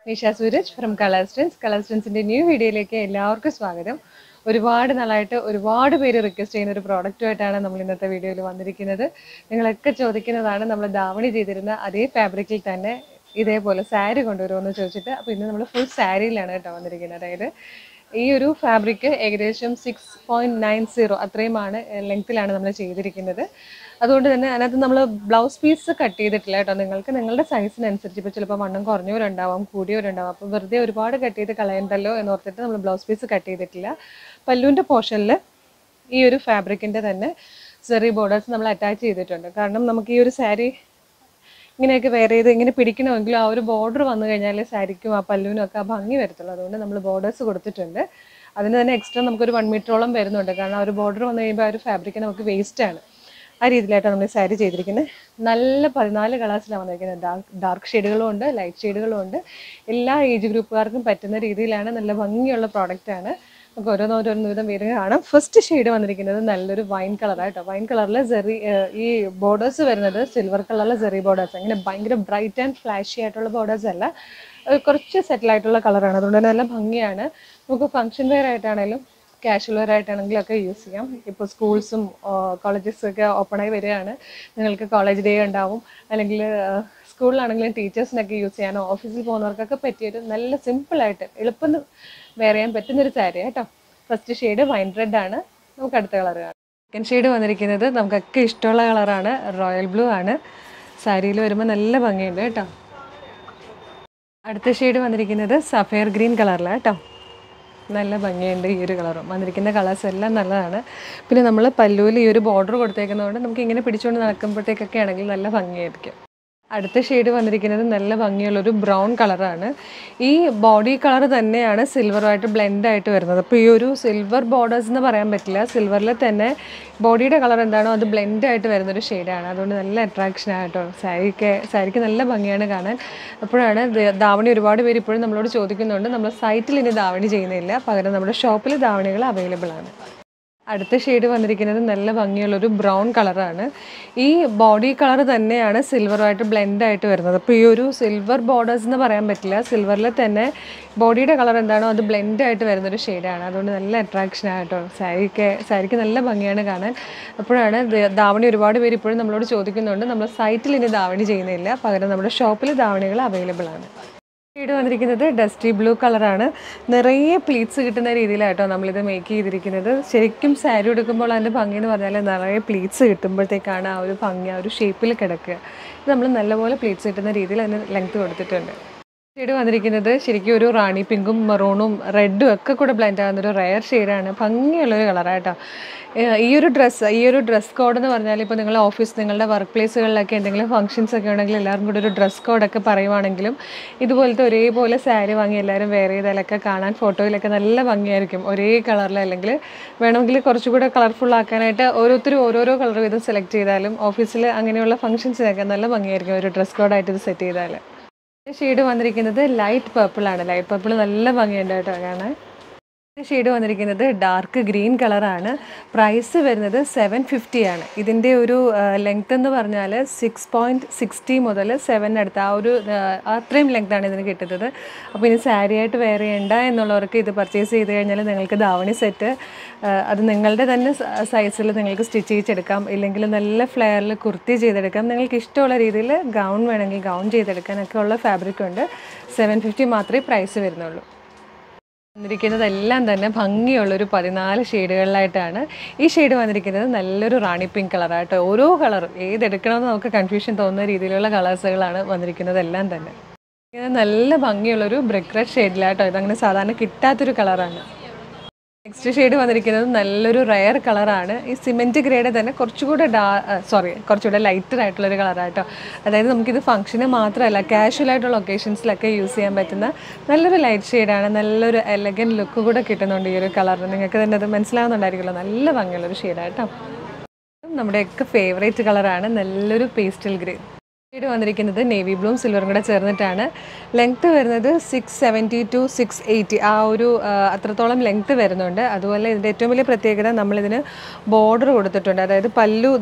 Nisha Suraj from Colorstans കളർസ്റ്റൻസിന്റെ new വീഡിയോയിലേക്ക് എല്ലാവർക്കും സ്വാഗതം ഒരുപാട് നാളായിട്ട് ഒരുപാട് പേര് റിക്വസ്റ്റ് ചെയ്യുന്ന ഒരു പ്രോഡക്റ്റുമായിട്ടാണ് നമ്മൾ ഇന്നത്തെ വീഡിയോയിൽ വന്നിരിക്കുന്നത് നിങ്ങളൊക്കെ ചോദിക്കുന്നതാണ് നമ്മൾ ധാവണി ചെയ്തിരുന്ന അതേ ഫാബ്രിക്കിൽ തന്നെ ഇതേപോലെ സാരി കൊണ്ടുവരുമെന്ന് ചോദിച്ചിട്ട് അപ്പോൾ ഇന്ന് നമ്മൾ ഫുൾ സാരിയിലാണ് കേട്ടോ വന്നിരിക്കുന്നത് അതായത് ഈ ഒരു ഫാബ്രിക് ഏകദേശം സിക്സ് പോയിന്റ് നയൻ സീറോ അത്രയുമാണ് ലെങ്ത്തിലാണ് നമ്മൾ ചെയ്തിരിക്കുന്നത് അതുകൊണ്ട് തന്നെ അതിനകത്ത് നമ്മൾ ബ്ലൗസ് പീസ് കട്ട് ചെയ്തിട്ടില്ല കേട്ടോ നിങ്ങൾക്ക് നിങ്ങളുടെ സൈസിനനുസരിച്ച് ഇപ്പോൾ ചിലപ്പോൾ വണ്ണം കുറഞ്ഞവരുണ്ടാവാം കൂടിയവരുണ്ടാവാം അപ്പോൾ വെറുതെ ഒരുപാട് കട്ട് ചെയ്ത് കളയണ്ടല്ലോ എന്ന് ഓർത്തിട്ട് നമ്മൾ ബ്ലൗസ് പീസ് കട്ട് ചെയ്തിട്ടില്ല പല്ലുവിൻ്റെ പോർഷനിൽ ഈ ഒരു ഫാബ്രിക്കിൻ്റെ തന്നെ സെറി ബോർഡേഴ്സ് നമ്മൾ അറ്റാച്ച് ചെയ്തിട്ടുണ്ട് കാരണം നമുക്ക് ഈ ഒരു സാരി ഇങ്ങനെയൊക്കെ വേറെ ചെയ്ത് ഇങ്ങനെ പിടിക്കണമെങ്കിലും ആ ഒരു ബോർഡർ വന്നു കഴിഞ്ഞാൽ സാരിക്കും ആ പല്ലുവിനും ഒക്കെ ആ ഭംഗി വരത്തുള്ളൂ അതുകൊണ്ട് നമ്മൾ ബോർഡേഴ്സ് കൊടുത്തിട്ടുണ്ട് അതിന് തന്നെ എക്സ്ട്രാ നമുക്കൊരു വൺ മീറ്ററോളം വരുന്നുണ്ട് കാരണം ആ ഒരു ബോർഡർ വന്നു കഴിയുമ്പോൾ ആ ഒരു ഫാബ്രിക് നമുക്ക് വേസ്റ്റ് ആണ് ആ രീതിയിലായിട്ടാണ് നമ്മൾ സാരി ചെയ്തിരിക്കുന്നത് നല്ല പതിനാല് കളേഴ്സിലാണ് വന്നിരിക്കുന്നത് ഡാർക്ക് ഡാർക്ക് ഷെയ്ഡുകളും ഉണ്ട് ലൈറ്റ് ഷെയ്ഡുകളും ഉണ്ട് എല്ലാ ഏജ് ഗ്രൂപ്പുകാർക്കും പറ്റുന്ന രീതിയിലാണ് നല്ല ഭംഗിയുള്ള പ്രോഡക്റ്റാണ് നമുക്ക് ഓരോന്നോരോന്ന് വിധം പേര് കാണാം ഫസ്റ്റ് ഷെയ്ഡ് വന്നിരിക്കുന്നത് നല്ലൊരു വൈൻ കളറാണ് കേട്ടോ വൈൻ കളറിൽ ജെറി ഈ ബോർഡേഴ്സ് വരുന്നത് സിൽവർ കളറിലെ ജെറി ബോർഡേഴ്സ് അങ്ങനെ ഭയങ്കര ബ്രൈറ്റ് ആൻഡ് ഫ്ലാഷി ആയിട്ടുള്ള ബോർഡേഴ്സ് അല്ല അത് കുറച്ച് സെറ്റിൽ ആയിട്ടുള്ള കളറാണ് അതുകൊണ്ട് തന്നെ നല്ല ഭംഗിയാണ് നമുക്ക് ഫംഗ്ഷൻ വെയർ ആയിട്ടാണെങ്കിലും കാഷ്വൽ വെയർ ആയിട്ടാണെങ്കിലും ഒക്കെ യൂസ് ചെയ്യാം ഇപ്പോൾ സ്കൂൾസും കോളേജസും ഒക്കെ ഓപ്പണായി വരികയാണ് നിങ്ങൾക്ക് കോളേജ് ഡേ ഉണ്ടാവും അല്ലെങ്കിൽ സ്കൂളിലാണെങ്കിലും ടീച്ചേഴ്സിനൊക്കെ യൂസ് ചെയ്യാനോ ഓഫീസിൽ പോകുന്നവർക്കൊക്കെ പറ്റിയൊരു നല്ല സിമ്പിളായിട്ട് എളുപ്പം വെയർ ചെയ്യാൻ പറ്റുന്നൊരു സാരി കേട്ടോ ഫസ്റ്റ് ഷെയ്ഡ് വൈൻ റെഡ് ആണ് നമുക്ക് അടുത്ത കളർ കാണാം സെക്കൻഡ് ഷെയ്ഡ് വന്നിരിക്കുന്നത് നമുക്കൊക്കെ ഇഷ്ടമുള്ള കളറാണ് റോയൽ ബ്ലൂ ആണ് സാരിയിൽ വരുമ്പോൾ നല്ല ഭംഗിയുണ്ട് കേട്ടോ അടുത്ത ഷെയ്ഡ് വന്നിരിക്കുന്നത് സഫയർ ഗ്രീൻ കളറിലാണ് കേട്ടോ നല്ല ഭംഗിയുണ്ട് ഈ ഒരു കളറും വന്നിരിക്കുന്ന കളേഴ്സ് എല്ലാം നല്ലതാണ് പിന്നെ നമ്മൾ പല്ലുവിൽ ഈ ഒരു ബോർഡർ കൊടുത്തേക്കുന്നതുകൊണ്ട് നമുക്ക് ഇങ്ങനെ പിടിച്ചുകൊണ്ട് നടക്കുമ്പോഴത്തേക്കൊക്കെ ആണെങ്കിൽ നല്ല ഭംഗിയായിരിക്കും അടുത്ത ഷെയ്ഡ് വന്നിരിക്കുന്നത് നല്ല ഭംഗിയുള്ളൊരു ബ്രൗൺ കളറാണ് ഈ ബോഡി കളർ തന്നെയാണ് സിൽവറുമായിട്ട് ബ്ലെൻഡ് ആയിട്ട് വരുന്നത് അപ്പോൾ ഈ ഒരു സിൽവർ ബോർഡേഴ്സ് എന്ന് പറയാൻ പറ്റില്ല സിൽവറിൽ തന്നെ ബോഡിയുടെ കളർ എന്താണോ അത് ബ്ലെൻഡ് ആയിട്ട് വരുന്നൊരു ഷെയ്ഡാണ് അതുകൊണ്ട് നല്ല അട്രാക്ഷൻ ആയിട്ടോ സാരിക്ക് സാരിക്ക് നല്ല ഭംഗിയാണ് കാണാൻ അപ്പോഴാണ് ധാവണി ഒരുപാട് പേര് ഇപ്പോഴും നമ്മളോട് ചോദിക്കുന്നുണ്ട് നമ്മൾ സൈറ്റിൽ ഇനി ധാവണി ചെയ്യുന്നില്ല പകരം നമ്മുടെ ഷോപ്പിൽ ധാവണികൾ അവൈലബിൾ ആണ് അടുത്ത ഷെയ്ഡ് വന്നിരിക്കുന്നത് നല്ല ഭംഗിയുള്ളൊരു ബ്രൗൺ കളറാണ് ഈ ബോഡി കളർ തന്നെയാണ് സിൽവറുമായിട്ട് ബ്ലെൻഡ് ആയിട്ട് വരുന്നത് അപ്പോൾ ഈ ഒരു സിൽവർ ബോർഡേഴ്സ് എന്ന് പറയാൻ പറ്റില്ല സിൽവറിൽ തന്നെ ബോഡിയുടെ കളർ എന്താണോ അത് ബ്ലെൻഡ് ആയിട്ട് വരുന്നൊരു ഷെയ്ഡാണ് അതുകൊണ്ട് നല്ല അട്രാക്ഷൻ ആയിട്ടോ സാരിക്ക് സാരിക്ക് നല്ല ഭംഗിയാണ് കാണാൻ അപ്പോഴാണ് ധാവണി ഒരുപാട് പേര് ഇപ്പോഴും നമ്മളോട് ചോദിക്കുന്നുണ്ട് നമ്മൾ സൈറ്റിൽ ഇനി ധാവണി ചെയ്യുന്നില്ല പകരം നമ്മുടെ ഷോപ്പിൽ ധാവണികൾ അവൈലബിൾ ആണ് ഷെയ്ഡ് വന്നിരിക്കുന്നത് ഡസ്റ്റി ബ്ലൂ കളറാണ് നിറയെ പ്ലീറ്റ്സ് കിട്ടുന്ന രീതിയിലാട്ടോ നമ്മളിത് മേക്ക് ചെയ്തിരിക്കുന്നത് ശരിക്കും സാരി ഉടുക്കുമ്പോൾ അതിൻ്റെ ഭംഗി എന്ന് പറഞ്ഞാൽ നിറയെ പ്ലീറ്റ്സ് കിട്ടുമ്പോഴത്തേക്കാണ് ആ ഒരു ഭംഗി ആ ഒരു ഷേപ്പിൽ കിടക്കുക നമ്മൾ നല്ലപോലെ പ്ലീറ്റ്സ് കിട്ടുന്ന രീതിയിൽ അതിന് ലെങ്ത് കൊടുത്തിട്ടുണ്ട് ഷെയ്ഡ് വന്നിരിക്കുന്നത് ശരിക്കും ഒരു റാണി പിങ്കും മെറൂണും റെഡും ഒക്കെ കൂടെ ബ്ലെൻഡ് ആകുന്ന ഒരു റയർ ഷെയ്ഡാണ് ഭംഗിയുള്ളൊരു കളറാട്ടോ ഈ ഒരു ഡ്രസ്സ് ഈ ഒരു ഡ്രസ് കോഡ് എന്ന് പറഞ്ഞാൽ ഇപ്പോൾ നിങ്ങളുടെ ഓഫീസ് നിങ്ങളുടെ വർക്ക് പ്ലേസുകളിലൊക്കെ എന്തെങ്കിലും ഫംഗ്ഷൻസ് ഒക്കെ ഉണ്ടെങ്കിൽ എല്ലാവർക്കും കൂടെ ഒരു ഡ്രസ് കോഡൊക്കെ പറയുവാണെങ്കിലും ഇതുപോലത്തെ ഒരേപോലെ സാരി വാങ്ങി എല്ലാവരും വെയർ ചെയ്താലൊക്കെ കാണാൻ ഫോട്ടോയിലൊക്കെ നല്ല ഭംഗിയായിരിക്കും ഒരേ കളറിൽ അല്ലെങ്കിൽ വേണമെങ്കിൽ കുറച്ചുകൂടെ കളർഫുൾ ആക്കാനായിട്ട് ഓരോരുത്തരും ഓരോരോ കളർ വീതം സെലക്ട് ചെയ്താലും ഓഫീസിൽ അങ്ങനെയുള്ള ഫംഗ്ഷൻസിനൊക്കെ നല്ല ഭംഗിയായിരിക്കും ഒരു ഡ്രസ് കോഡായിട്ട് ഇത് സെറ്റ് ചെയ്താൽ ഷെയ്ഡ് വന്നിരിക്കുന്നത് ലൈറ്റ് പർപ്പിൾ ആണ് ലൈറ്റ് പർപ്പിൾ നല്ല ഭംഗിയുണ്ട് കേട്ടോ കാണാൻ ഷെയ്ഡ് വന്നിരിക്കുന്നത് ഡാർക്ക് ഗ്രീൻ കളറാണ് പ്രൈസ് വരുന്നത് സെവൻ ഫിഫ്റ്റി ആണ് ഇതിൻ്റെ ഒരു ലെങ്ത് എന്ന് പറഞ്ഞാൽ സിക്സ് പോയിൻറ്റ് സിക്സ്റ്റി മുതൽ സെവൻ അടുത്ത് ആ ഒരു അത്രയും ലെങ്താണ് ഇതിന് കിട്ടുന്നത് അപ്പോൾ ഇനി സാരി ആയിട്ട് വെയർ ചെയ്യണ്ട എന്നുള്ളവർക്ക് ഇത് പർച്ചേസ് ചെയ്ത് കഴിഞ്ഞാൽ നിങ്ങൾക്ക് ധാവണി സെറ്റ് അത് നിങ്ങളുടെ തന്നെ സൈസിൽ നിങ്ങൾക്ക് സ്റ്റിച്ച് ചെയ്തെടുക്കാം ഇല്ലെങ്കിൽ നല്ല ഫ്ലെയറിൽ കുർത്തി ചെയ്തെടുക്കാം നിങ്ങൾക്ക് ഇഷ്ടമുള്ള രീതിയിൽ ഗൗൺ വേണമെങ്കിൽ ഗൗൺ ചെയ്തെടുക്കാനൊക്കെ ഉള്ള ഫാബ്രിക് ഉണ്ട് സെവൻ ഫിഫ്റ്റി മാത്രമേ പ്രൈസ് വരുന്നുള്ളൂ വന്നിരിക്കുന്നതെല്ലാം തന്നെ ഭംഗിയുള്ളൊരു പതിനാല് ഷെയ്ഡുകളിലായിട്ടാണ് ഈ ഷെയ്ഡ് വന്നിരിക്കുന്നത് നല്ലൊരു റാണി പിങ്ക് കളറായിട്ട് ഓരോ കളറും ഏതെടുക്കണമെന്ന് നമുക്ക് കൺഫ്യൂഷൻ തോന്നുന്ന രീതിയിലുള്ള കളേഴ്സുകളാണ് വന്നിരിക്കുന്നത് എല്ലാം തന്നെ ഇത് നല്ല ഭംഗിയുള്ളൊരു ബ്രിക്ക് റെഡ് ഷെയ്ഡിലായിട്ടോ ഇതങ്ങനെ സാധാരണ കിട്ടാത്തൊരു കളറാണ് നെക്സ്റ്റ് ഷെയ്ഡ് വന്നിരിക്കുന്നത് നല്ലൊരു റയർ കളറാണ് ഈ സിമെൻറ്റ് ഗ്രേഡ് തന്നെ കുറച്ചുകൂടെ ഡാ സോറി കുറച്ചുകൂടെ ലൈറ്റർ ആയിട്ടുള്ളൊരു കളറാട്ടോ അതായത് നമുക്കിത് ഫംഗ്ഷന് മാത്രമല്ല കാഷ്വൽ ആയിട്ടുള്ള ഒക്കേഷൻസിലൊക്കെ യൂസ് ചെയ്യാൻ പറ്റുന്ന നല്ലൊരു ലൈറ്റ് ഷെയ്ഡാണ് നല്ലൊരു എലഗൻ ലുക്ക് കൂടെ കിട്ടുന്നുണ്ട് ഈ ഒരു കളറിന് നിങ്ങൾക്ക് തന്നെ അത് മനസ്സിലാവുന്നുണ്ടായിരിക്കുമല്ലോ നല്ല ഭംഗിയുള്ളൊരു ഷെയ്ഡാട്ടോ നമ്മുടെയൊക്കെ ഫേവറേറ്റ് കളറാണ് നല്ലൊരു പേസ്റ്റൽ ഗ്രേ ഷെയ്ഡ് വന്നിരിക്കുന്നത് നേവി ബ്ലൂം സിൽവറും കൂടെ ചേർന്നിട്ടാണ് ലെങ്ത്ത് വരുന്നത് six seventy to six eighty ആ ഒരു ആ, അത്രത്തോളം ലെങ്ത്ത് വരുന്നുണ്ട് അതുപോലെ ഇതിൻ്റെ ഏറ്റവും വലിയ പ്രത്യേകത നമ്മളിതിന് ബോർഡർ കൊടുത്തിട്ടുണ്ട് അതായത് പല്ലു ദാ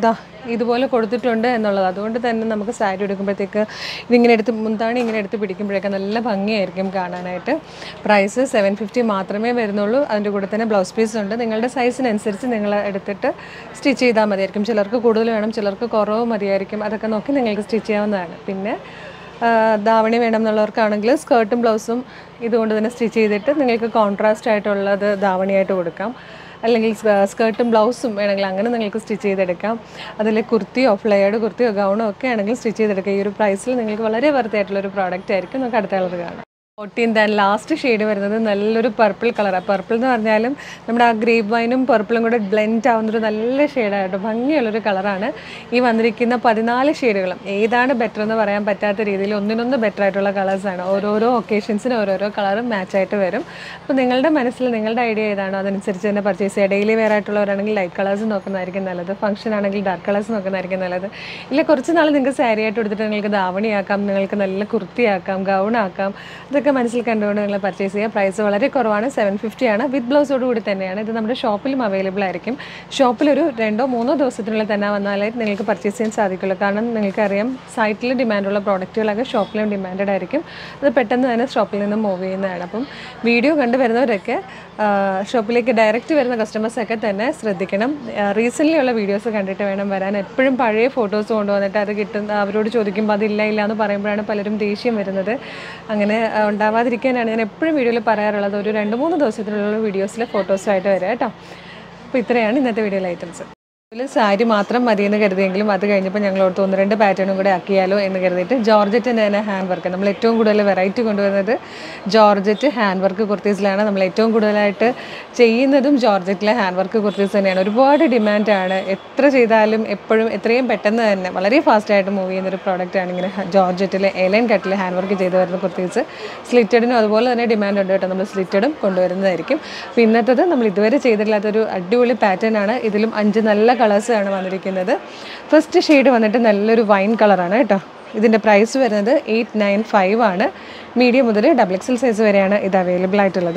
ഇതുപോലെ കൊടുത്തിട്ടുണ്ട് എന്നുള്ളത് അതുകൊണ്ട് തന്നെ നമുക്ക് സാരി എടുക്കുമ്പോഴത്തേക്ക് ഇതിങ്ങനെ എടുത്ത് മുന്താണി ഇങ്ങനെ എടുത്ത് പിടിക്കുമ്പോഴേക്കും നല്ല ഭംഗിയായിരിക്കും കാണാനായിട്ട് പ്രൈസ് സെവൻ ഫിഫ്റ്റി മാത്രമേ വരുന്നുള്ളൂ അതിൻ്റെ കൂടെ തന്നെ ബ്ലൗസ് പീസ് ഉണ്ട് നിങ്ങളുടെ സൈസിനനുസരിച്ച് നിങ്ങൾ എടുത്തിട്ട് സ്റ്റിച്ച് ചെയ്താൽ മതിയായിരിക്കും ചിലർക്ക് കൂടുതൽ വേണം ചിലർക്ക് കുറവ് മതിയായിരിക്കും അതൊക്കെ നോക്കി നിങ്ങൾക്ക് സ്റ്റിച്ച് ചെയ്യാവുന്നതാണ് പിന്നെ ആ, ധാവണി വേണം എന്നുള്ളവർക്കാണെങ്കിൽ സ്കേർട്ടും ബ്ലൗസും ഇതുകൊണ്ട് തന്നെ സ്റ്റിച്ച് ചെയ്തിട്ട് നിങ്ങൾക്ക് കോൺട്രാസ്റ്റ് ആയിട്ടുള്ളത് ധാവണിയായിട്ട് കൊടുക്കാം അല്ലെങ്കിൽ സ്കേർട്ടും ബ്ലൗസും വേണമെങ്കിൽ അങ്ങനെ നിങ്ങൾക്ക് സ്റ്റിച്ച് ചെയ്തെടുക്കാം അതിൽ കുർത്തിയോ ഫ്ലെയർഡ് കുർത്തിയോ ഗൗണോ ഒക്കെ ആണെങ്കിൽ സ്റ്റിച്ച് ചെയ്തെടുക്കാം ഈ ഒരു പ്രൈസിൽ നിങ്ങൾക്ക് വളരെ വെറുതെ ആയിട്ടുള്ള ഒരു പ്രോഡക്റ്റ് ആയിരിക്കും നമുക്ക് അടുത്ത കളർ കാണാം ഫോർട്ടീൻത് ആൻഡ് ലാസ്റ്റ് ഷെയ്ഡ് വരുന്നത് നല്ലൊരു പർപ്പിൾ കളറാണ് പർപ്പിൾ എന്ന് പറഞ്ഞാലും നമ്മുടെ ആ ഗ്രേപ്പ് വൈനും പർപ്പിളും കൂടെ ബ്ലെൻഡ് ആവുന്നൊരു നല്ല ഷെയ്ഡായിട്ട് ഭംഗിയുള്ളൊരു കളറാണ് ഈ വന്നിരിക്കുന്ന പതിനാല് ഷെയ്ഡുകളും ഏതാണ് ബെറ്റർ എന്ന് പറയാൻ പറ്റാത്ത രീതിയിൽ ഒന്നിനൊന്ന് ബെറ്റർ ആയിട്ടുള്ള കളേഴ്സാണ് ഓരോരോ ഒക്കേഷൻസിന് ഓരോരോ കളറും മാച്ചായിട്ട് വരും അപ്പോൾ നിങ്ങളുടെ മനസ്സിൽ നിങ്ങളുടെ ഐഡിയ ഏതാണോ അതനുസരിച്ച് തന്നെ പർച്ചേസ് ചെയ്യുക ഡെയിലി വെയർ ആയിട്ടുള്ളവരാണെങ്കിൽ ലൈറ്റ് കളേഴ്സ് നോക്കുന്നതായിരിക്കും നല്ലത് ഫംഗ്ഷൻ ആണെങ്കിൽ ഡാർക്ക് കളേഴ്സ് നോക്കുന്നതായിരിക്കും നല്ലത് ഇല്ല കുറച്ച് നാൾ നിങ്ങൾക്ക് സാരി ആയിട്ട് എടുത്തിട്ട് നിങ്ങൾക്ക് ധാവണിയാക്കാം നിങ്ങൾക്ക് നല്ല കുർത്തിയാക്കാം ഗൗണാക്കാം ഇതൊക്കെ മനസ്സിൽ കണ്ടുകൊണ്ട് നിങ്ങൾ പർച്ചേസ് ചെയ്യുക പ്രൈസ് വളരെ കുറവാണ് സെവൻ ഫിഫ്റ്റി ആണ് വിത്ത് ബ്ലൗസോട് കൂടി തന്നെയാണ് ഇത് നമ്മുടെ ഷോപ്പിലും അവൈലബിൾ ആയിരിക്കും ഷോപ്പിലൊരു രണ്ടോ മൂന്നോ ദിവസത്തിനുള്ളിൽ തന്നെ വന്നാലേ നിങ്ങൾക്ക് പർച്ചേസ് ചെയ്യാൻ സാധിക്കുള്ളൂ കാരണം നിങ്ങൾക്കറിയാം സൈറ്റിൽ ഡിമാൻഡുള്ള പ്രോഡക്റ്റുകളൊക്കെ ഷോപ്പിലും ഡിമാൻഡഡ് ആയിരിക്കും അത് പെട്ടെന്ന് തന്നെ ഷോപ്പിൽ നിന്ന് മൂവ് ചെയ്യുന്നതാണ് അപ്പം വീഡിയോ കണ്ടു വരുന്നവരൊക്കെ ആ, ഷോപ്പിലേക്ക് ഡയറക്റ്റ് വരുന്ന കസ്റ്റമേഴ്സൊക്കെ തന്നെ ശ്രദ്ധിക്കണം റീസെൻ്റ്ലി ഉള്ള വീഡിയോസ് കണ്ടിട്ട് വേണം വരാൻ എപ്പോഴും പഴയ ഫോട്ടോസ് കൊണ്ടുവന്നിട്ട് അത് കിട്ടുന്ന അവരോട് ചോദിക്കുമ്പോൾ അതില്ല ഇല്ല എന്ന് പറയുമ്പോഴാണ് പലരും ദേഷ്യം വരുന്നത് അങ്ങനെ ആ, ഉണ്ടാവാതിരിക്കാനാണ് ഞാൻ എപ്പോഴും വീഡിയോയിൽ പറയാറുള്ളത് ഒരു രണ്ട് മൂന്ന് ദിവസത്തിലുള്ള വീഡിയോസിലെ ഫോട്ടോസുമായിട്ട് വരാം കേട്ടോ അപ്പോൾ ഇത്രയാണ് ഇന്നത്തെ വീഡിയോയിലെ ഐറ്റംസ് ഇതിൽ സാരി മാത്രം മതിയെന്ന് കരുതിയെങ്കിലും അത് കഴിഞ്ഞപ്പോൾ ഞങ്ങൾ ഓർത്ത് ഒന്ന് രണ്ട് പാറ്റേണും കൂടെ ആക്കിയാലോ എന്ന് കരുതിയിട്ട് ജോർജറ്റിൻ്റെ തന്നെ ഹാൻഡ് വർക്ക് നമ്മൾ ഏറ്റവും കൂടുതൽ വെറൈറ്റി കൊണ്ടുവരുന്നത് ജോർജറ്റ് ഹാൻഡ് വർക്ക് കുർത്തീസിലാണ് നമ്മൾ ഏറ്റവും കൂടുതലായിട്ട് ചെയ്യുന്നതും ജോർജറ്റിലെ ഹാൻഡ് വർക്ക് കുർത്തീസ് തന്നെയാണ് ഒരുപാട് ഡിമാൻഡാണ് എത്ര ചെയ്താലും എപ്പോഴും എത്രയും പെട്ടെന്ന് തന്നെ വളരെ ഫാസ്റ്റായിട്ട് മൂവ് ചെയ്യുന്ന ഒരു പ്രോഡക്റ്റാണ് ഇങ്ങനെ ഹ- ജോർജറ്റിലെ എലൈൻ കട്ടിൽ ഹാൻഡ് വർക്ക് ചെയ്ത് വരുന്ന കുർത്തീസ് സ്ലിറ്റഡിനും അതുപോലെ തന്നെ ഡിമാൻഡ് ഉണ്ട് കേട്ടോ നമ്മൾ സ്ലിറ്റഡും കൊണ്ടുവരുന്നതായിരിക്കും അപ്പോൾ ഇന്നത്തത് നമ്മൾ ഇതുവരെ ചെയ്തിട്ടില്ലാത്തൊരു അടിപൊളി പാറ്റേൺ ആണ് ഇതിലും അഞ്ച് നല്ല കളേഴ്സ് ആണ് വന്നിരിക്കുന്നത് ഫസ്റ്റ് ഷെയ്ഡ് വന്നിട്ട് നല്ലൊരു വൈൻ കളറാണ് കേട്ടോ ഇതിൻ്റെ പ്രൈസ് വരുന്നത് എയ്റ്റ് നയൻ ഫൈവ് ആണ് മീഡിയം മുതൽ ഡബിൾ എക്സൽ സൈസ് വരെയാണ് ഇത് അവൈലബിൾ ആയിട്ടുള്ളത്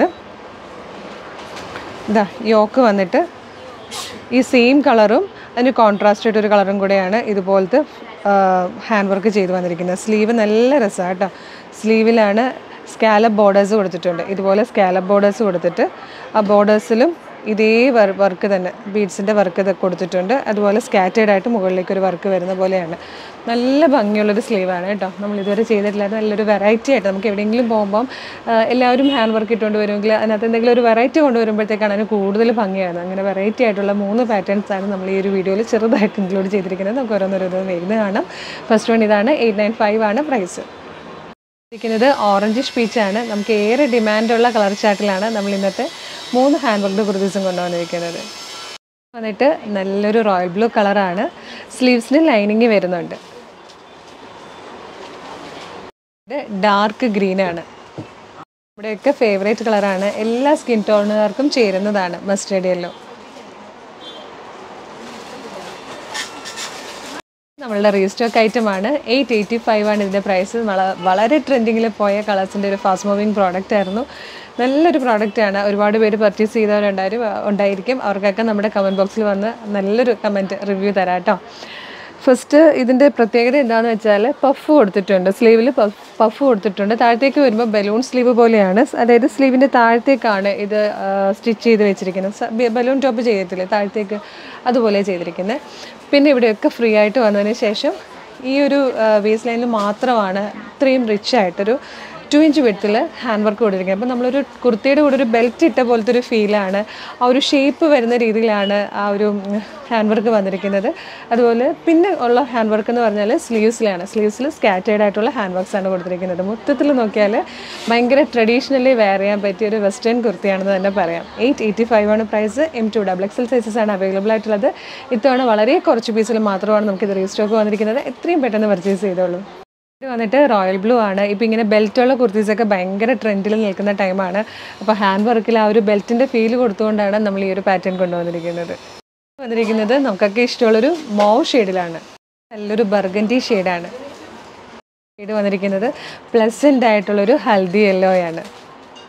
ഇതാ യോക്ക് വന്നിട്ട് ഈ സെയിം കളറും അതിന് കോൺട്രാസ്റ്റ് ആയിട്ട് ഒരു കളറും കൂടെയാണ് ഇതുപോലത്തെ ഹാൻഡ് വർക്ക് ചെയ്ത് വന്നിരിക്കുന്നത് സ്ലീവ് നല്ല രസമാണ് കേട്ടോ സ്ലീവിലാണ് സ്കാലപ്പ് ബോർഡേഴ്സ് കൊടുത്തിട്ടുണ്ട് ഇതുപോലെ സ്കാലപ്പ് ബോർഡേഴ്സ് കൊടുത്തിട്ട് ആ ബോർഡേഴ്സിലും ഇതേ വർക്ക് തന്നെ ബീഡ്സിൻ്റെ വർക്ക് ഇത് കൊടുത്തിട്ടുണ്ട് അതുപോലെ സ്കാറ്റേഡ് ആയിട്ട് മുകളിലേക്ക് ഒരു വർക്ക് വരുന്ന പോലെയാണ് നല്ല ഭംഗിയുള്ളൊരു സ്ലീവാണ് കേട്ടോ നമ്മൾ ഇതുവരെ ചെയ്തിട്ടില്ലാത്ത നല്ലൊരു വെറൈറ്റി ആയിട്ട് നമുക്ക് എവിടെയെങ്കിലും പോകുമ്പം ആ, എല്ലാവരും ഹാൻഡ് വർക്ക് ഇട്ടുകൊണ്ട് വരുമെങ്കിൽ അതിനകത്ത് എന്തെങ്കിലും ഒരു വെറൈറ്റി കൊണ്ടുവരുമ്പോഴത്തേക്കാണ് അതിന് കൂടുതൽ ഭംഗിയാണ് അങ്ങനെ വെറൈറ്റി ആയിട്ടുള്ള മൂന്ന് പാറ്റേൺസ് ആണ് നമ്മൾ ഈ ഒരു വീഡിയോയിൽ ചെറുതായിട്ട് ഇൻക്ലൂഡ് ചെയ്തിരിക്കുന്നത് നമുക്ക് ഓരോന്നോരോന്ന് വരുന്നത് കാണാം ഫസ്റ്റ് വൺ ഇതാണ് എയ്റ്റ് നയൻ ഫൈവ് ആണ് പ്രൈസ് ഇരിക്കുന്നത് ഓറഞ്ച് സ്പീച്ചാണ് നമുക്ക് ഏറെ ഡിമാൻഡുള്ള കളർ ചാർട്ടിലാണ് നമ്മൾ ഇന്നത്തെ മൂന്ന് ഹാൻഡ് വർക്ക് കുർത്തീസും കൊണ്ടുവന്നിരിക്കുന്നത് വന്നിട്ട് നല്ലൊരു റോയൽ ബ്ലൂ കളറാണ് സ്ലീവ്സിന് ലൈനിങ് വരുന്നുണ്ട് ഇത് ഡാർക്ക് ഗ്രീൻ ആണ് ഇവിടെയൊക്കെ ഫേവറേറ്റ് കളറാണ് എല്ലാ സ്കിൻ ടോണുകാർക്കും ചേരുന്നതാണ് മസ്റ്റേഡ് യെല്ലോ നമ്മളുടെ റീസ്റ്റോക്ക് ഐറ്റം ആണ് എയ്റ്റ് എയ്റ്റി ഫൈവ് ആണ് ഇതിൻ്റെ പ്രൈസ് വളരെ ട്രെൻഡിങ്ങിൽ പോയ കളേഴ്സിൻ്റെ ഒരു ഫാസ്റ്റ് മൂവിങ് പ്രോഡക്റ്റ് ആയിരുന്നു നല്ലൊരു പ്രോഡക്റ്റ് ആണ് ഒരുപാട് പേര് പർച്ചേസ് ചെയ്തവരുണ്ടായി ഉണ്ടായിരിക്കും അവർക്കൊക്കെ നമ്മുടെ കമൻറ്റ് ബോക്സിൽ വന്ന് നല്ലൊരു കമൻറ്റ് റിവ്യൂ തരാം കേട്ടോ ഫസ്റ്റ് ഇതിൻ്റെ പ്രത്യേകത എന്താണെന്ന് വെച്ചാൽ പഫ് കൊടുത്തിട്ടുണ്ട് സ്ലീവിൽ പഫ് പഫ് കൊടുത്തിട്ടുണ്ട് താഴത്തേക്ക് വരുമ്പോൾ ബലൂൺ സ്ലീവ് പോലെയാണ് അതായത് സ്ലീവിൻ്റെ താഴത്തേക്കാണ് ഇത് സ്റ്റിച്ച് ചെയ്ത് വെച്ചിരിക്കുന്നത് ബലൂൺ ടോപ്പ് ചെയ്യത്തില്ലേ താഴത്തേക്ക് അതുപോലെ ചെയ്തിരിക്കുന്നത് പിന്നെ ഇവിടെയൊക്കെ ഫ്രീ ആയിട്ട് വന്നതിന് ശേഷം ഈ ഒരു വേസ്റ്റ് ലൈനിൽ മാത്രമാണ് ഇത്രയും റിച്ച് ആയിട്ടൊരു ടു ഇഞ്ച് വിടത്തിൽ ഹാൻഡ് വർക്ക് കൊടുത്തിരിക്കുന്നത് അപ്പോൾ നമ്മളൊരു കുർത്തിയുടെ കൂടെ ഒരു ബെൽറ്റ് ഇട്ട പോലത്തെ ഒരു ഫീലാണ് ആ ഒരു ഷേപ്പ് വരുന്ന രീതിയിലാണ് ആ ഒരു ഹാൻഡ് വർക്ക് വന്നിരിക്കുന്നത് അതുപോലെ പിന്നെ ഉള്ള ഹാൻഡ് വർക്ക് എന്ന് പറഞ്ഞാൽ സ്ലീവ്സിലാണ് സ്ലീവ്സിൽ സ്കാറ്റേഡ് ആയിട്ടുള്ള ഹാൻഡ് വർക്ക്സ് ആണ് കൊടുത്തിരിക്കുന്നത് മൊത്തത്തിൽ നോക്കിയാൽ ഭയങ്കര ട്രഡീഷണലി വെയർ ചെയ്യാൻ പറ്റിയ ഒരു വെസ്റ്റേൺ കുർത്തിയാണെന്ന് തന്നെ പറയാം എയ്റ്റ് എയ്റ്റി ഫൈവ് ആണ് price M to double XL sizes ആണ് അവൈലബിൾ ആയിട്ടുള്ളത് ഇത്തവണ വളരെ കുറച്ച് പീസിൽ മാത്രമാണ് നമുക്കിത് റീസ്റ്റോക്ക് വന്നിരിക്കുന്നത് എത്രയും പെട്ടെന്ന് പർച്ചേസ് ചെയ്തോളൂ ഇത് വന്നിട്ട് റോയൽ ബ്ലൂ ആണ് ഇപ്പം ഇങ്ങനെ ബെൽറ്റുള്ള കുർത്തീസൊക്കെ ഭയങ്കര ട്രെൻഡിൽ നിൽക്കുന്ന ടൈമാണ് അപ്പോൾ ഹാൻഡ് വർക്കിൽ ആ ഒരു ബെൽറ്റിൻ്റെ ഫീൽ കൊടുത്തുകൊണ്ടാണ് നമ്മൾ ഈ ഒരു പാറ്റേൺ കൊണ്ടുവന്നിരിക്കുന്നത് വന്നിരിക്കുന്നത് നമുക്കൊക്കെ ഇഷ്ടമുള്ളൊരു മോവ് ഷെയ്ഡിലാണ് നല്ലൊരു ബർഗൻറ്റി ഷെയ്ഡാണ് ഷെയ്ഡ് വന്നിരിക്കുന്നത് പ്ലസൻ്റ് ആയിട്ടുള്ളൊരു ഹൽദി യെല്ലോയാണ്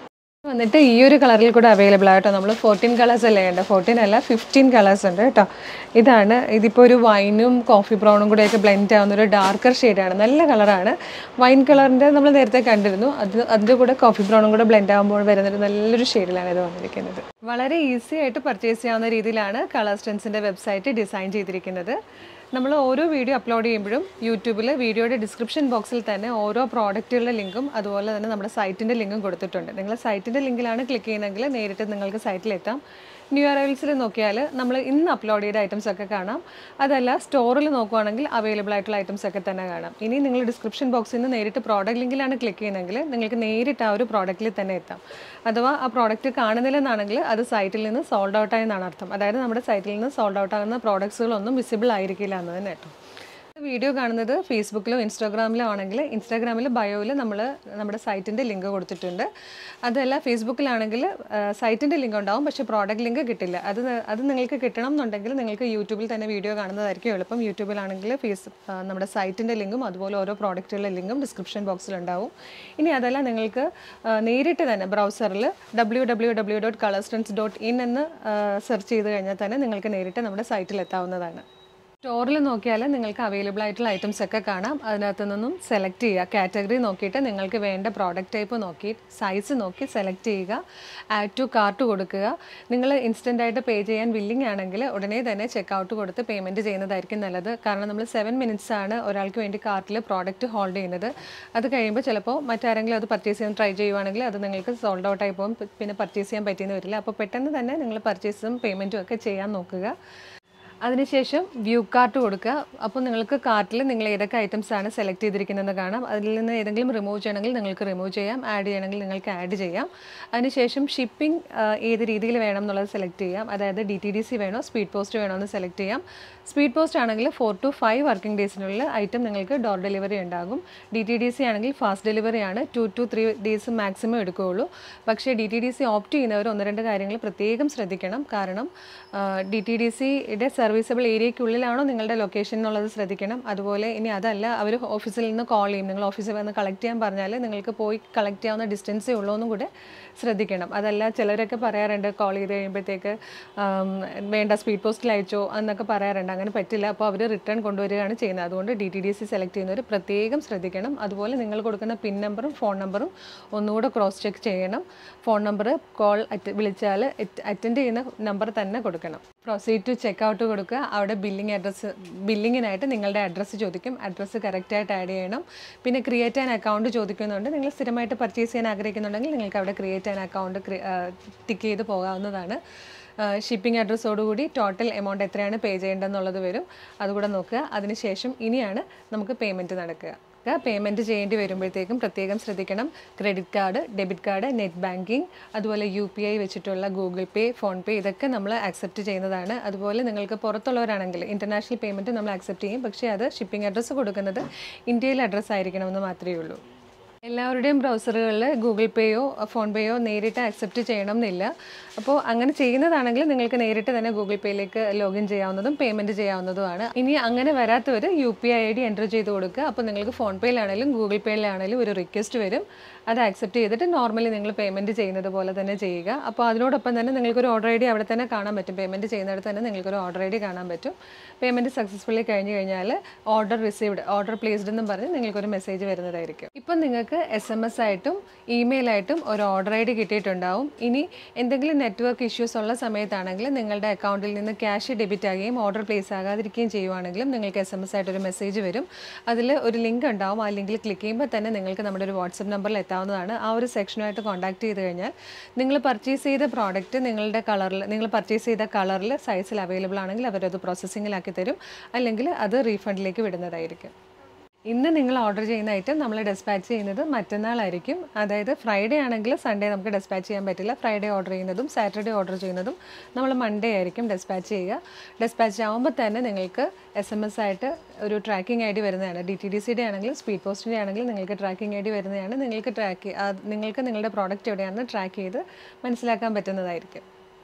വന്നിട്ട് ഈ ഒരു കളറിൽ കൂടെ അവൈലബിൾ ആയിട്ടോ നമ്മൾ ഫോർട്ടീൻ കളേഴ്സ് അല്ലേ ഉണ്ട് ഫോർട്ടീൻ അല്ല ഫിഫ്റ്റീൻ കളേഴ്സ് ഉണ്ട് കേട്ടോ ഇതാണ് ഇതിപ്പോൾ ഒരു വൈനും കോഫി ബ്രൗണും കൂടെയൊക്കെ ബ്ലെൻഡ് ആവുന്ന ഒരു ഡാർക്കർ ഷെയ്ഡാണ് നല്ല കളറാണ് വൈൻ കളറിൻ്റെ നമ്മൾ നേരത്തെ കണ്ടിരുന്നു അത് അതിൻ്റെ കൂടെ കോഫി ബ്രൗണും കൂടെ ബ്ലെൻഡ് ആകുമ്പോൾ വരുന്നൊരു നല്ലൊരു ഷെയ്ഡിലാണ് ഇത് വന്നിരിക്കുന്നത് വളരെ ഈസി ആയിട്ട് പർച്ചേസ് ചെയ്യാവുന്ന രീതിയിലാണ് കളർ സ്റ്റെൻസിൻ്റെ വെബ്സൈറ്റ് ഡിസൈൻ ചെയ്തിരിക്കുന്നത് നമ്മൾ ഓരോ വീഡിയോ അപ്ലോഡ് ചെയ്യുമ്പോഴും യൂട്യൂബിൽ വീഡിയോയുടെ ഡിസ്ക്രിപ്ഷൻ ബോക്സിൽ തന്നെ ഓരോ പ്രോഡക്റ്റുകളുടെ ലിങ്കും അതുപോലെ തന്നെ നമ്മുടെ സൈറ്റിൻ്റെ ലിങ്കും കൊടുത്തിട്ടുണ്ട് നിങ്ങൾ സൈറ്റിൻ്റെ ലിങ്കിലാണ് ക്ലിക്ക് ചെയ്യുന്നതെങ്കിൽ നേരിട്ട് നിങ്ങൾക്ക് സൈറ്റിലെത്താം ന്യൂ അറൈവൽസിൽ നോക്കിയാൽ നമ്മൾ ഇന്ന് അപ്ലോഡ് ചെയ്ത ഐറ്റംസ് ഒക്കെ കാണാം അതല്ല സ്റ്റോറിൽ നോക്കുവാണെങ്കിൽ അവൈലബിൾ ആയിട്ടുള്ള ഐറ്റംസ് ഒക്കെ തന്നെ കാണാം ഇനി നിങ്ങൾ ഡിസ്ക്രിപ്ഷൻ ബോക്സിൽ നിന്ന് നേരിട്ട് പ്രോഡക്റ്റ് ലിങ്കിലാണ് ക്ലിക്ക് ചെയ്യുന്നതെങ്കിൽ നിങ്ങൾക്ക് നേരിട്ട് ആ ഒരു പ്രോഡക്റ്റിൽ തന്നെ എത്താം അഥവാ ആ പ്രോഡക്റ്റ് കാണുന്നില്ലെന്നാണെങ്കിൽ അത് സൈറ്റിൽ നിന്ന് സോൾഡ് ഔട്ട് ആയെന്നാണ് അർത്ഥം അതായത് നമ്മുടെ സൈറ്റിൽ നിന്ന് സോൾഡ് ഔട്ട് ആകുന്ന പ്രോഡക്ട്സുകളൊന്നും വിസിബിൾ ആയിരിക്കില്ല എന്ന് തന്നെ കേട്ടോ വീഡിയോ കാണുന്നത് ഫേസ്ബുക്കിലോ ഇൻസ്റ്റാഗ്രാമിലോ ആണെങ്കിൽ ഇൻസ്റ്റാഗ്രാമിൽ ബയോയിൽ നമ്മൾ നമ്മുടെ സൈറ്റിൻ്റെ ലിങ്ക് കൊടുത്തിട്ടുണ്ട് അതല്ല ഫേസ്ബുക്കിലാണെങ്കിൽ സൈറ്റിൻ്റെ ലിങ്ക് ഉണ്ടാവും പക്ഷേ പ്രോഡക്റ്റ് ലിങ്ക് കിട്ടില്ല അത് ന- അത് നിങ്ങൾക്ക് കിട്ടണം എന്നുണ്ടെങ്കിൽ നിങ്ങൾക്ക് യൂട്യൂബിൽ തന്നെ വീഡിയോ കാണുന്നതായിരിക്കും എളുപ്പം യൂട്യൂബിലാണെങ്കിൽ ഫേസ് ആ, നമ്മുടെ സൈറ്റിൻ്റെ ലിങ്കും അതുപോലെ ഓരോ പ്രോഡക്റ്റുകളുടെ ലിങ്കും ഡിസ്ക്രിപ്ഷൻ ബോക്സിൽ ഉണ്ടാവും ഇനി അതല്ല നിങ്ങൾക്ക് ആ, നേരിട്ട് തന്നെ ബ്രൗസറിൽ W W W dot Colorstans dot in എന്ന് സെർച്ച് ചെയ്ത് കഴിഞ്ഞാൽ തന്നെ നിങ്ങൾക്ക് നേരിട്ട് നമ്മുടെ സൈറ്റിൽ എത്താവുന്നതാണ് സ്റ്റോറിൽ നോക്കിയാൽ നിങ്ങൾക്ക് അവൈലബിൾ ആയിട്ടുള്ള ഐറ്റംസ് ഒക്കെ കാണാം അതിനകത്ത് നിന്നും സെലക്ട് ചെയ്യുക കാറ്റഗറി നോക്കിയിട്ട് നിങ്ങൾക്ക് വേണ്ട പ്രോഡക്റ്റ് ടൈപ്പ് നോക്കി സൈസ് നോക്കി സെലക്ട് ചെയ്യുക ആഡ് ടു കാർട്ട് കൊടുക്കുക നിങ്ങൾ ഇൻസ്റ്റൻ്റ് ആയിട്ട് പേ ചെയ്യാൻ വില്ലിംഗ് ആണെങ്കിൽ ഉടനെ തന്നെ ചെക്ക് ഔട്ട് കൊടുത്ത് പേയ്മെൻറ്റ് ചെയ്യുന്നതായിരിക്കും നല്ലത് കാരണം നമ്മൾ സെവൻ മിനിറ്റ്സ് ആണ് ഒരാൾക്ക് വേണ്ടി കാർട്ടിൽ പ്രോഡക്റ്റ് ഹോൾഡ് ചെയ്യുന്നത് അത് കഴിയുമ്പോൾ ചിലപ്പോൾ മറ്റാരെങ്കിലും അത് പർച്ചേസ് ചെയ്യാൻ ട്രൈ ചെയ്യുവാണെങ്കിൽ അത് നിങ്ങൾക്ക് സോൾഡ് ഔട്ട് ആയി പോകും പിന്നെ പർച്ചേസ് ചെയ്യാൻ പറ്റിയെന്ന് വരില്ല അപ്പോൾ പെട്ടെന്ന് തന്നെ നിങ്ങൾ പർച്ചേസും പേയ്മെൻറ്റും ഒക്കെ ചെയ്യാൻ നോക്കുക അതിനുശേഷം വ്യൂ കാർട്ട് കൊടുക്കുക അപ്പോൾ നിങ്ങൾക്ക് കാർട്ടിൽ നിങ്ങൾ ഏതൊക്കെ ഐറ്റംസ് ആണ് സെലക്ട് ചെയ്തിരിക്കുന്നതെന്ന് കാണാം അതിൽ നിന്ന് ഏതെങ്കിലും റിമൂവ് ചെയ്യണമെങ്കിൽ നിങ്ങൾക്ക് റിമൂവ് ചെയ്യാം ആഡ് ചെയ്യണമെങ്കിൽ നിങ്ങൾക്ക് ആഡ് ചെയ്യാം അതിനുശേഷം ഷിപ്പിംഗ് ഏത് രീതിയിൽ വേണം എന്നുള്ളത് സെലക്ട് ചെയ്യാം അതായത് ഡി ടി ഡി സി വേണോ സ്പീഡ് പോസ്റ്റ് വേണോ എന്ന് സെലക്ട് ചെയ്യാം സ്പീഡ് പോസ്റ്റ് ആണെങ്കിൽ ഫോർ ടു ഫൈവ് വർക്കിംഗ് ഡേയ്സിനുള്ളിൽ ഐറ്റം നിങ്ങൾക്ക് ഡോർ ഡെലിവറി ഉണ്ടാകും ഡി ടി ഡി സി ആണെങ്കിൽ ഫാസ്റ്റ് ഡെലിവറി ആണ് two to three days maximum എടുക്കുകയുള്ളൂ പക്ഷേ D T D C opt ചെയ്യുന്നവർ ഒന്ന് രണ്ട് കാര്യങ്ങൾ പ്രത്യേകം ശ്രദ്ധിക്കണം കാരണം ഡി ടി ഡി സിയുടെ സർവീസബിൾ ഏരിയയ്ക്കുള്ളിലാണോ നിങ്ങളുടെ ലൊക്കേഷൻ എന്നുള്ളത് ശ്രദ്ധിക്കണം അതുപോലെ ഇനി അതല്ല അവർ ഓഫീസിൽ നിന്ന് കോൾ ചെയ്യും നിങ്ങൾ ഓഫീസിൽ വന്ന് കളക്ട് ചെയ്യാൻ പറഞ്ഞാൽ നിങ്ങൾക്ക് പോയി കളക്ട് ചെയ്യാവുന്ന ഡിസ്റ്റൻസേ ഉള്ളൂ എന്നും കൂടെ ശ്രദ്ധിക്കണം അതല്ല ചിലരൊക്കെ പറയാറുണ്ട് കോൾ ചെയ്ത് കഴിയുമ്പോഴത്തേക്ക് ആം, വേണ്ട സ്പീഡ് പോസ്റ്റിൽ അയച്ചോ എന്നൊക്കെ പറയാറുണ്ട് അങ്ങനെ പറ്റില്ല അപ്പോൾ അവർ റിട്ടേൺ കൊണ്ടുവരികയാണ് ചെയ്യുന്നത് അതുകൊണ്ട് D T D C select ചെയ്യുന്നവർ പ്രത്യേകം ശ്രദ്ധിക്കണം അതുപോലെ നിങ്ങൾ കൊടുക്കുന്ന പിൻ നമ്പറും ഫോൺ നമ്പറും ഒന്നുകൂടെ ക്രോസ് ചെക്ക് ചെയ്യണം ഫോൺ നമ്പർ കോൾ അറ്റ് വിളിച്ചാൽ അറ്റൻഡ് ചെയ്യുന്ന നമ്പർ തന്നെ കൊടുക്കണം പ്രൊസീഡ് ടു ചെക്ക് ഔട്ട് കൊടുക്കുക അവിടെ ബില്ലിംഗ് അഡ്രസ്സ് ബില്ലിങ്ങിനായിട്ട് നിങ്ങളുടെ അഡ്രസ്സ് ചോദിക്കും അഡ്രസ്സ് കറക്റ്റായിട്ട് ആഡ് ചെയ്യണം പിന്നെ ക്രിയേറ്റ് ആൻ അക്കൗണ്ട് ചോദിക്കുന്നുണ്ട് നിങ്ങൾ സ്ഥിരമായിട്ട് പർച്ചേസ് ചെയ്യാൻ ആഗ്രഹിക്കുന്നുണ്ടെങ്കിൽ നിങ്ങൾക്ക് അവിടെ ക്രിയേറ്റ് ആൻ അക്കൗണ്ട് ടിക്ക് ചെയ്ത് പോകാവുന്നതാണ് ഷിപ്പിംഗ് അഡ്രസ്സോടുകൂടി ടോട്ടൽ എമൗണ്ട് എത്രയാണ് പേ ചെയ്യേണ്ടതെന്നുള്ളത് വരും അതുകൂടെ നോക്കുക അതിനുശേഷം ഇനിയാണ് നമുക്ക് പേയ്മെൻറ്റ് നടക്കുക പേയ്മെൻറ്റ് ചെയ്യേണ്ടി വരുമ്പോഴത്തേക്കും പ്രത്യേകം ശ്രദ്ധിക്കണം credit card debit card net banking അതുപോലെ യു പി ഐ വെച്ചിട്ടുള്ള ഗൂഗിൾ പേ ഫോൺ പേ ഇതൊക്കെ നമ്മൾ ആക്സെപ്റ്റ് ചെയ്യുന്നതാണ് അതുപോലെ നിങ്ങൾക്ക് പുറത്തുള്ളവരാണെങ്കിൽ ഇൻ്റർനാഷണൽ പേയ്മെൻറ്റ് നമ്മൾ ആക്സെപ്റ്റ് ചെയ്യും പക്ഷേ അത് ഷിപ്പിംഗ് അഡ്രസ്സ് കൊടുക്കുന്നത് ഇന്ത്യയിലെ അഡ്രസ്സ് ആയിരിക്കണമെന്ന് മാത്രമേ ഉള്ളൂ എല്ലാവരുടെയും ബ്രൗസറുകളിൽ ഗൂഗിൾ പേയോ ഫോൺ പേയോ നേരിട്ട് ആക്സെപ്റ്റ് ചെയ്യണം എന്നില്ല അപ്പോൾ അങ്ങനെ ചെയ്യുന്നതാണെങ്കിൽ നിങ്ങൾക്ക് നേരിട്ട് തന്നെ ഗൂഗിൾ പേയിലേക്ക് ലോഗിൻ ചെയ്യാവുന്നതും പേയ്മെൻറ്റ് ചെയ്യാവുന്നതുമാണ് ഇനി അങ്ങനെ വരാത്തവർ U P I I D enter ചെയ്ത് കൊടുക്കുക അപ്പോൾ നിങ്ങൾക്ക് ഫോൺ പേയിലാണെങ്കിലും ഗൂഗിൾ പേയിലാണെങ്കിലും ഒരു റിക്വസ്റ്റ് വരും അത് ആക്സെപ്റ്റ് ചെയ്തിട്ട് നോർമലി നിങ്ങൾ പേയ്മെൻറ്റ് ചെയ്യുന്നത് പോലെ തന്നെ ചെയ്യുക അപ്പോൾ അതിനോടൊപ്പം തന്നെ നിങ്ങൾക്കൊരു ഓർഡർ ഐ ഡി അവിടെ തന്നെ കാണാൻ പറ്റും പേയ്മെൻറ്റ് ചെയ്യുന്നിടത്ത് തന്നെ നിങ്ങൾക്കൊരു ഓർഡർ ഐ ഡി കാണാൻ പറ്റും പേയ്മെൻറ്റ് സക്സസ്ഫുള്ളി കഴിഞ്ഞ് കഴിഞ്ഞാൽ ഓർഡർ റിസീവ്ഡ് ഓർഡർ പ്ലേസ്ഡ് എന്നും പറഞ്ഞ് നിങ്ങൾക്കൊരു മെസ്സേജ് വരുന്നതായിരിക്കും ഇപ്പം നിങ്ങൾക്ക് എസ് എം എസ് ആയിട്ടും ഇമെയിലായിട്ടും ഒരു ഓർഡർ ഐ ഡി കിട്ടിയിട്ടുണ്ടാവും ഇനി എന്തെങ്കിലും നെറ്റ്വർക്ക് ഇഷ്യൂസ് ഉള്ള സമയത്താണെങ്കിൽ നിങ്ങളുടെ അക്കൗണ്ടിൽ നിന്ന് ക്യാഷ് ഡെബിറ്റ് ആകുകയും ഓർഡർ പ്ലേസ് ആകാതിരിക്കുകയും ചെയ്യുവാണെങ്കിലും നിങ്ങൾക്ക് എസ് എം എസ് ആയിട്ട് ഒരു മെസ്സേജ് വരും അതിൽ ഒരു ലിങ്ക് ഉണ്ടാവും ആ ലിങ്കിൽ ക്ലിക്ക് ചെയ്യുമ്പോൾ തന്നെ നിങ്ങൾക്ക് നമ്മുടെ ഒരു വാട്സപ്പ് നമ്പറിൽ എത്താവുന്നതാണ് ആ ഒരു സെക്ഷനുമായിട്ട് കോൺടാക്ട് ചെയ്ത് കഴിഞ്ഞാൽ നിങ്ങൾ പർച്ചേസ് ചെയ്ത പ്രോഡക്റ്റ് നിങ്ങളുടെ കളറിൽ നിങ്ങൾ പർച്ചേസ് ചെയ്ത കളറിൽ സൈസിൽ അവൈലബിൾ ആണെങ്കിൽ അവരത് പ്രോസസ്സിങ്ങിലാക്കി തരും അല്ലെങ്കിൽ അത് റീഫണ്ടിലേക്ക് വിടുന്നതായിരിക്കും ഇന്ന് നിങ്ങൾ ഓർഡർ ചെയ്യുന്ന ഐറ്റം നമ്മൾ ഡെസ്പാച്ച് ചെയ്യുന്നത് മറ്റന്നാളായിരിക്കും അതായത് ഫ്രൈഡേ ആണെങ്കിൽ സൺഡേ നമുക്ക് ഡെസ്പാച്ച് ചെയ്യാൻ പറ്റില്ല ഫ്രൈഡേ ഓർഡർ ചെയ്യുന്നതും സാറ്റർഡേ ഓർഡർ ചെയ്യുന്നതും നമ്മൾ മൺഡേ ആയിരിക്കും ഡെസ്പാച്ച് ചെയ്യുക ഡെസ്പാച്ച് ആകുമ്പോൾ തന്നെ നിങ്ങൾക്ക് എസ് എം എസ് ആയിട്ട് ഒരു ട്രാക്കിംഗ് ഐ ഡി വരുന്നതാണ് ഡി ടി ഡി സിയുടെ ആണെങ്കിലും സ്പീഡ് പോസ്റ്റിൻ്റെ ആണെങ്കിലും നിങ്ങൾക്ക് ട്രാക്കിംഗ് ഐ ഡി വരുന്നതാണ് നിങ്ങൾക്ക് ട്രാക്ക് നിങ്ങൾക്ക് നിങ്ങളുടെ പ്രോഡക്റ്റ് എവിടെയാണെന്ന് ട്രാക്ക് ചെയ്ത് മനസ്സിലാക്കാൻ പറ്റുന്നതായിരിക്കും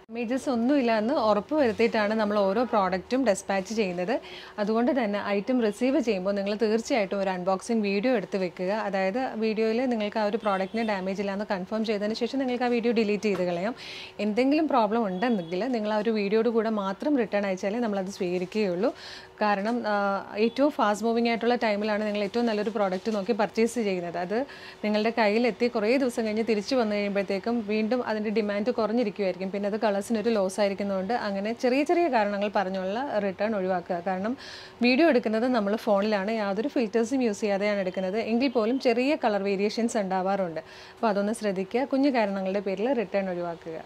ഡാമേജസ് ഒന്നുമില്ല എന്ന് ഉറപ്പ് വരുത്തിയിട്ടാണ് നമ്മൾ ഓരോ പ്രോഡക്റ്റും ഡെസ്പാച്ച് ചെയ്യുന്നത് അതുകൊണ്ട് തന്നെ ഐറ്റം റിസീവ് ചെയ്യുമ്പോൾ നിങ്ങൾ തീർച്ചയായിട്ടും ഒരു അൺബോക്സിങ് വീഡിയോ എടുത്ത് വെക്കുക അതായത് വീഡിയോയിൽ നിങ്ങൾക്ക് ആ ഒരു പ്രോഡക്റ്റിന് ഡാമേജ് ഇല്ലാന്ന് കൺഫേം ചെയ്തതിന് ശേഷം നിങ്ങൾക്ക് ആ വീഡിയോ ഡിലീറ്റ് ചെയ്ത് കളയാം എന്തെങ്കിലും പ്രോബ്ലം ഉണ്ടെന്നെങ്കിൽ നിങ്ങൾ ആ ഒരു വീഡിയോയുടെ കൂടെ മാത്രം റിട്ടേൺ അയച്ചാലേ നമ്മളത് സ്വീകരിക്കുകയുള്ളൂ കാരണം ആ, ഏറ്റവും ഫാസ്റ്റ് മൂവിങ് ആയിട്ടുള്ള ടൈമിലാണ് നിങ്ങൾ ഏറ്റവും നല്ലൊരു പ്രോഡക്റ്റ് നോക്കി പർച്ചേസ് ചെയ്യുന്നത് അത് നിങ്ങളുടെ കയ്യിലെത്തി കുറേ ദിവസം കഴിഞ്ഞ് തിരിച്ചു വന്നു കഴിയുമ്പോഴത്തേക്കും വീണ്ടും അതിൻ്റെ ഡിമാൻഡ് കുറഞ്ഞിരിക്കുമായിരിക്കും പിന്നെ അത് കളേഴ്സിനൊരു ലോസ് ആയിരിക്കുന്നതുകൊണ്ട് അങ്ങനെ ചെറിയ ചെറിയ കാരണങ്ങൾ പറഞ്ഞുള്ള റിട്ടേൺ ഒഴിവാക്കുക കാരണം വീഡിയോ എടുക്കുന്നത് നമ്മൾ ഫോണിലാണ് യാതൊരു ഫിൽറ്റേഴ്സും യൂസ് ചെയ്യാതെയാണ് എടുക്കുന്നത് എങ്കിൽ പോലും ചെറിയ കളർ വേരിയേഷൻസ് ഉണ്ടാവാറുണ്ട് അപ്പോൾ അതൊന്ന് ശ്രദ്ധിക്കുക കുഞ്ഞു കാരണങ്ങളുടെ പേരിൽ റിട്ടേൺ ഒഴിവാക്കുക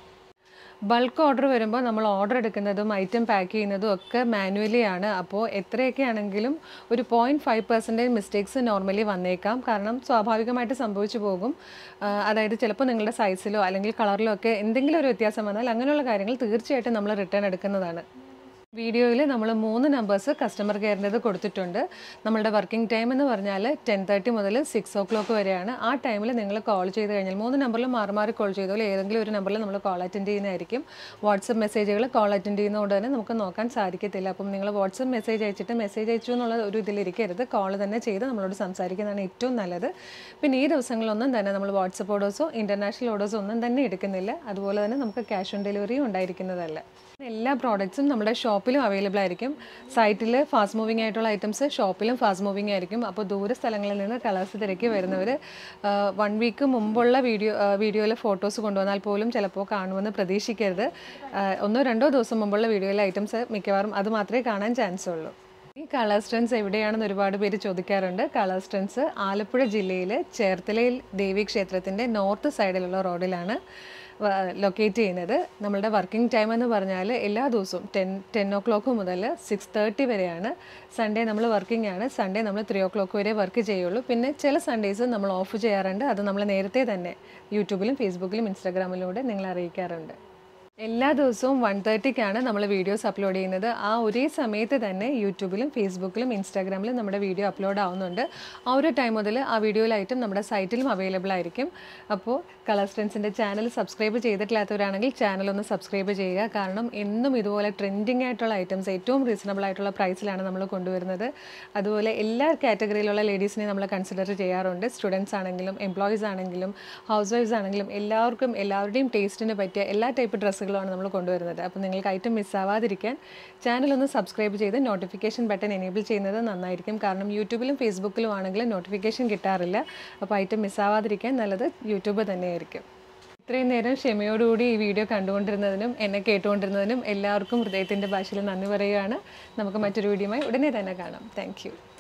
ബൾക്ക് ഓർഡർ വരുമ്പോൾ നമ്മൾ ഓർഡർ എടുക്കുന്നതും ഐറ്റം പാക്ക് ചെയ്യുന്നതും ഒക്കെ മാനുവലി ആണ് അപ്പോൾ എത്രയൊക്കെ ആണെങ്കിലും ഒരു point five percentage mistakes normally വന്നേക്കാം കാരണം സ്വാഭാവികമായിട്ട് സംഭവിച്ചു പോകും ആ, അതായത് ചിലപ്പോൾ നിങ്ങളുടെ സൈസിലോ അല്ലെങ്കിൽ കളറിലോ ഒക്കെ എന്തെങ്കിലും ഒരു വ്യത്യാസം വന്നാൽ അങ്ങനെയുള്ള കാര്യങ്ങൾ തീർച്ചയായിട്ടും നമ്മൾ റിട്ടേൺ എടുക്കുന്നതാണ് വീഡിയോയിൽ നമ്മൾ മൂന്ന് നമ്പേഴ്സ് കസ്റ്റമർ കെയറിൻ്റെത് കൊടുത്തിട്ടുണ്ട് നമ്മളുടെ വർക്കിംഗ് ടൈം എന്ന് പറഞ്ഞാൽ ടെൻ തേർട്ടി മുതൽ സിക്സ് ഓ ക്ലോക്ക് വരെയാണ് ആ ടൈമിൽ നിങ്ങൾ കോൾ ചെയ്ത് കഴിഞ്ഞാൽ മൂന്ന് നമ്പറിൽ മാറി മാറി കോൾ ചെയ്തോളൂ ഏതെങ്കിലും ഒരു നമ്പറിൽ നമ്മൾ കോൾ അറ്റൻഡ് ചെയ്യുന്നതായിരിക്കും വാട്സപ്പ് മെസ്സേജുകൾ കോൾ അറ്റൻഡ് ചെയ്യുന്നതുകൊണ്ട് തന്നെ നമുക്ക് നോക്കാൻ സാധിക്കത്തില്ല അപ്പം നിങ്ങൾ വാട്സപ്പ് മെസ്സേജ് അയച്ചിട്ട് മെസ്സേജ് അയച്ചു എന്നുള്ള ഒരു ഇതിലിരിക്കരുത് കോൾ തന്നെ ചെയ്ത് നമ്മളോട് സംസാരിക്കുന്നതാണ് ഏറ്റവും നല്ലത് പിന്നെ ഈ ദിവസങ്ങളിലൊന്നും തന്നെ നമ്മൾ വാട്സപ്പ് ഓർഡേഴ്സോ ഇൻ്റർനാഷണൽ ഓർഡേഴ്സോ ഒന്നും തന്നെ എടുക്കുന്നില്ല അതുപോലെ തന്നെ നമുക്ക് ക്യാഷ് ഓൺ ഡെലിവറിയും ഉണ്ടായിരിക്കുന്നതല്ല എല്ലാ പ്രോഡക്റ്റ്സും നമ്മുടെ ഷോപ്പിലും അവൈലബിൾ ആയിരിക്കും സൈറ്റിൽ ഫാസ്റ്റ് മൂവിങ് ആയിട്ടുള്ള ഐറ്റംസ് ഷോപ്പിലും ഫാസ്റ്റ് മൂവിങ് ആയിരിക്കും അപ്പോൾ ദൂര സ്ഥലങ്ങളിൽ നിന്ന് കളേഴ്സ് തിരക്കി വരുന്നവർ വൺ വീക്ക് മുമ്പുള്ള വീഡിയോ വീഡിയോയിലെ ഫോട്ടോസ് കൊണ്ടുവന്നാൽ പോലും ചിലപ്പോൾ കാണുമെന്ന് പ്രതീക്ഷിക്കരുത് ആ, ഒന്നോ രണ്ടോ ദിവസം മുമ്പുള്ള വീഡിയോയിലെ ഐറ്റംസ് മിക്കവാറും അത് മാത്രമേ കാണാൻ ചാൻസ് ഉള്ളൂ ഈ കളർ സ്റ്റൺസ് എവിടെയാണെന്ന് ഒരുപാട് പേര് ചോദിക്കാറുണ്ട് കളർ സ്റ്റൺസ് ആലപ്പുഴ ജില്ലയിൽ ചേർത്തലയിൽ ദേവി ക്ഷേത്രത്തിൻ്റെ നോർത്ത് സൈഡിലുള്ള റോഡിലാണ് ലൊക്കേറ്റ് ചെയ്യുന്നത് നമ്മളുടെ വർക്കിംഗ് ടൈം എന്ന് പറഞ്ഞാൽ എല്ലാ ദിവസവും ടെൻ ടെൻ ഓ ക്ലോക്ക് മുതൽ സിക്സ് തേർട്ടി വരെയാണ് സൺഡേ നമ്മൾ വർക്കിംഗ് ആണ് സൺഡേ നമ്മൾ ത്രീ ഓ ക്ലോക്ക് വരെ വർക്ക് ചെയ്യുള്ളൂ പിന്നെ ചില സൺഡേസ് നമ്മൾ ഓഫ് ചെയ്യാറുണ്ട് അത് നമ്മൾ നേരത്തെ തന്നെ യൂട്യൂബിലും ഫേസ്ബുക്കിലും ഇൻസ്റ്റാഗ്രാമിലൂടെ നിങ്ങളെ അറിയിക്കാറുണ്ട് എല്ലാ ദിവസവും വൺ തേർട്ടിക്കാണ് നമ്മൾ വീഡിയോസ് അപ്ലോഡ് ചെയ്യുന്നത് ആ ഒരേ സമയത്ത് തന്നെ യൂട്യൂബിലും ഫേസ്ബുക്കിലും ഇൻസ്റ്റാഗ്രാമിലും നമ്മുടെ വീഡിയോ അപ്ലോഡ് ആവുന്നുണ്ട് ആ ഒരു ടൈം മുതൽ ആ വീഡിയോയിലായിട്ടും നമ്മുടെ സൈറ്റിലും അവൈലബിൾ ആയിരിക്കും അപ്പോൾ കളർ സ്റ്റൻസിൻ്റെ ചാനൽ സബ്സ്ക്രൈബ് ചെയ്തിട്ടില്ലാത്തവരാണെങ്കിൽ ചാനൽ ഒന്ന് സബ്സ്ക്രൈബ് ചെയ്യുക കാരണം എന്നും ഇതുപോലെ ട്രെൻഡിങ് ആയിട്ടുള്ള ഐറ്റംസ് ഏറ്റവും റീസണബിൾ ആയിട്ടുള്ള പ്രൈസിലാണ് നമ്മൾ കൊണ്ടുവരുന്നത് അതുപോലെ എല്ലാ കാറ്റഗറിയിലുള്ള ലേഡീസിനെ നമ്മൾ കൺസിഡർ ചെയ്യാറുണ്ട് സ്റ്റുഡൻസ് ആണെങ്കിലും എംപ്ലോയീസ് ആണെങ്കിലും ഹൗസ് വൈഫ്സ് ആണെങ്കിലും എല്ലാവർക്കും എല്ലാവരുടെയും ടേസ്റ്റിന് പറ്റിയ എല്ലാ ടൈപ്പ് ഡ്രസ്സുകളുമാണ് നമ്മൾ കൊണ്ടുവരുന്നത് അപ്പോൾ നിങ്ങൾക്ക് ഐറ്റം മിസ്സാവാതിരിക്കാൻ ചാനൽ ഒന്ന് സബ്സ്ക്രൈബ് ചെയ്ത് നോട്ടിഫിക്കേഷൻ ബട്ടൺ എനേബിൾ ചെയ്യുന്നത് നന്നായിരിക്കും കാരണം യൂട്യൂബിലും ഫേസ്ബുക്കിലും ആണെങ്കിൽ നോട്ടിഫിക്കേഷൻ കിട്ടാറില്ല അപ്പോൾ ഐറ്റം മിസ്സാവാതിരിക്കാൻ നല്ലത് യൂട്യൂബ് തന്നെയായിരിക്കും ഇത്രയും നേരം ക്ഷമയോടുകൂടി ഈ വീഡിയോ കണ്ടുകൊണ്ടിരുന്നതിനും എന്നെ കേട്ടുകൊണ്ടിരുന്നതിനും എല്ലാവർക്കും ഹൃദയത്തിൻ്റെ ഭാഷയിൽ നന്ദി പറയുകയാണ് നമുക്ക് മറ്റൊരു വീഡിയോയുമായി ഉടനെ തന്നെ കാണാം താങ്ക്